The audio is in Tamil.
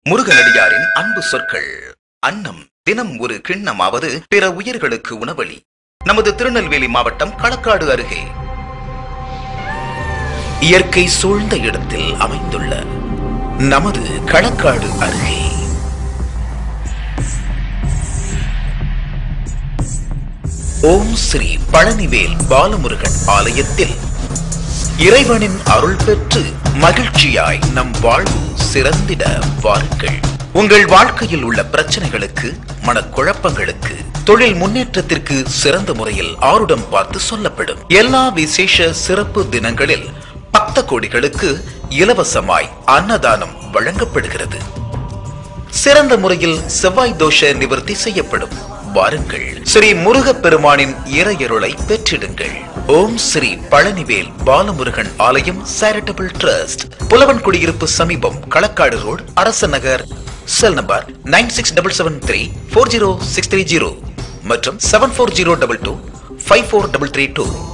முருகனடியாரின் அன்பு சொற்கள் அன்னம் தினம் ஒரு கிண்ணமாவது பிற உயிர்களுக்கு உணவளி நமது திருநெல்வேலி மாவட்டம் களக்காடு அருகே இயற்கை சூழ்ந்த இடத்தில் அமைந்துள்ள நமது களக்காடு அருகே ஓம் ஸ்ரீ பழனிவேல் பாலமுருகன் ஆலயத்தில் இறைவனின் அருள் பெற்று மகிழ்ச்சியாய் நம் வாழ்வு சிறந்திட வாருங்கள் உங்கள் வாழ்க்கையில் உள்ள பிரச்சனைகளுக்கு மனக்குழப்பங்களுக்கு தொழில் முன்னேற்றத்திற்கு சிறந்த முறையில் ஆருடம் பார்த்து சொல்லப்படும் எல்லா விசேஷ சிறப்பு தினங்களில் பக்த கோடிகளுக்கு இலவசமாய் அன்னதானம் வழங்கப்படுகிறது சிறந்த முறையில் செவ்வாய் தோஷ நிவர்த்தி செய்யப்படும் வாருங்கள் ஸ்ரீ முருகப்பெருமானின் இறையருளை பெற்றிடுங்கள் ஓம் ஸ்ரீ பழனிவேல் பாலமுருகன் ஆலயம் சேரிட்டபிள் ட்ரஸ்ட் புலவன் குடியிருப்பு சமீபம் Kalakkad road Arasa Nagar cell number nine six double seven three four zero six three zero மற்றும் seven four zero double two five four double three two